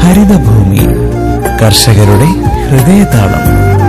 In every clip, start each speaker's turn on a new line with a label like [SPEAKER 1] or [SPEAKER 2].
[SPEAKER 1] ഹരിതഭൂമി കർഷകരുടെ ഹൃദയതാളം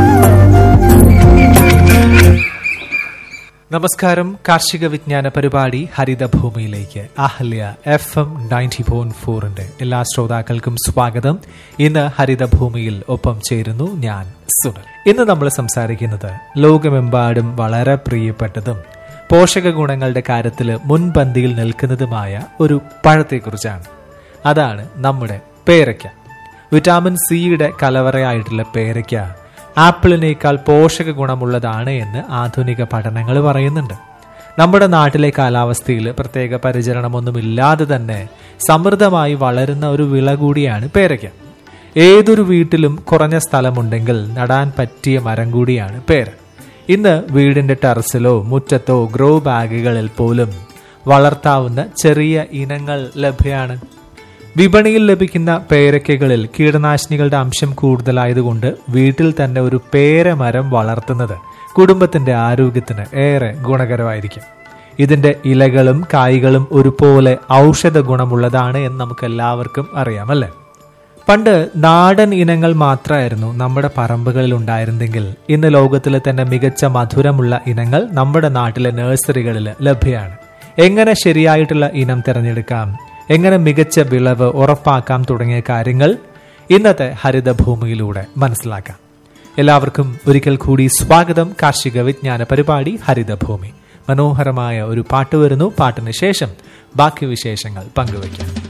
[SPEAKER 2] നമസ്കാരം കാർഷിക വിജ്ഞാന പരിപാടി ഹരിതഭൂമിയിലേക്ക് Ahalya F M ninety point ഫോറിന്റെ എല്ലാ ശ്രോതാക്കൾക്കും സ്വാഗതം ഇന്ന് ഹരിതഭൂമിയിൽ ഒപ്പം ചേരുന്നു ഞാൻ സുനൽ ഇന്ന് നമ്മൾ സംസാരിക്കുന്നത് ലോകമെമ്പാടും വളരെ പ്രിയപ്പെട്ടതും പോഷക ഗുണങ്ങളുടെ കാര്യത്തിൽ മുൻപന്തിയിൽ നിൽക്കുന്നതുമായ ഒരു പഴത്തെക്കുറിച്ചാണ് അതാണ് നമ്മുടെ പേരയ്ക്ക വിറ്റാമിൻ സിയുടെ കലവറയായിട്ടുള്ള പേരയ്ക്ക ആപ്പിളിനേക്കാൾ പോഷക ഗുണമുള്ളതാണ് എന്ന് ആധുനിക പഠനങ്ങൾ പറയുന്നുണ്ട് നമ്മുടെ നാട്ടിലെ കാലാവസ്ഥയിൽ പ്രത്യേക പരിചരണമൊന്നുമില്ലാതെ തന്നെ സമൃദ്ധമായി വളരുന്ന ഒരു വിള കൂടിയാണ് പേരയ്ക്ക ഏതൊരു വീട്ടിലും കുറഞ്ഞ സ്ഥലമുണ്ടെങ്കിൽ നടാൻ പറ്റിയ മരം കൂടിയാണ് പേര ഇന്ന് വീടിന്റെ ടെറസിലോ മുറ്റത്തോ ഗ്രോ ബാഗുകളിൽ പോലും വളർത്താവുന്ന ചെറിയ ഇനങ്ങൾ ലഭ്യമാണ് വിപണിയിൽ ലഭിക്കുന്ന പേരയ്ക്കകളിൽ കീടനാശിനികളുടെ അംശം കൂടുതലായതുകൊണ്ട് വീട്ടിൽ തന്നെ ഒരു പേരമരം വളർത്തുന്നത് കുടുംബത്തിന്റെ ആരോഗ്യത്തിന് ഏറെ ഗുണകരമായിരിക്കും ഇതിന്റെ ഇലകളും കായ്കളും ഒരുപോലെ ഔഷധ ഗുണമുള്ളതാണ് എന്ന് നമുക്ക് എല്ലാവർക്കും അറിയാമല്ലേ പണ്ട് നാടൻ ഇനങ്ങൾ മാത്രമായിരുന്നു നമ്മുടെ പറമ്പുകളിൽ ഉണ്ടായിരുന്നെങ്കിൽ ഇന്ന് ലോകത്തിലെ തന്നെ മികച്ച മധുരമുള്ള ഇനങ്ങൾ നമ്മുടെ നാട്ടിലെ നഴ്സറികളിൽ ലഭ്യമാണ് എങ്ങനെ ശരിയായിട്ടുള്ള ഇനം തിരഞ്ഞെടുക്കാം എങ്ങനെ മികച്ച വിളവ് ഉറപ്പാക്കാം തുടങ്ങിയ കാര്യങ്ങൾ ഇന്നത്തെ ഹരിതഭൂമിയിലൂടെ മനസ്സിലാക്കാം എല്ലാവർക്കും ഒരിക്കൽ കൂടി സ്വാഗതം കാർഷിക വിജ്ഞാന പരിപാടി ഹരിതഭൂമി മനോഹരമായ ഒരു പാട്ട് വരുന്നു പാട്ടിന് ശേഷം ബാക്കി വിശേഷങ്ങൾ പങ്കുവയ്ക്കാം